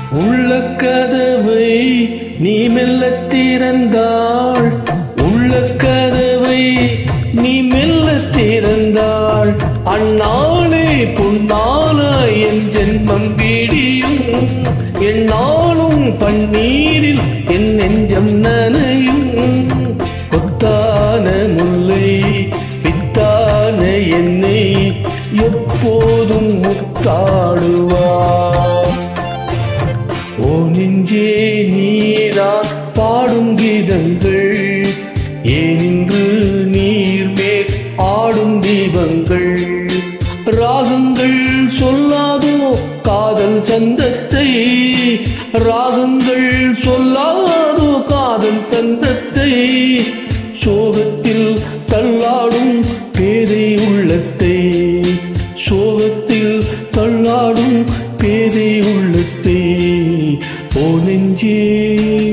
உள்ள கதவை நீ மெல்ல திறந்தாள் உள்ள கதவை நீ மெல்ல திறந்தாள் அந்நாளே பொன்னால என் ஜென்மம் விடியும் என்னாலும் பன்னீரில் என் நெஞ்சம் நனையும் கொத்தான முல்லை பித்தான என்னை எப்போதும் முத்தாடுவார் ஓ நெஞ்சே நீதான் பாடும் கீதங்கள் ஏனின்று நீர் மேல் ஆடும் தீபங்கள் ராகங்கள் சொல்லாதோ காதல் சந்தத்தை ராகங்கள் சொல்லாதோ காதல் சந்தத்தை சோகத்தில் தள்ளாடும் பேதை உள்ளத்தை சோகத்தில் தள்ளாடும் பேதை உள்ளத்தை ஓ நெஞ்சே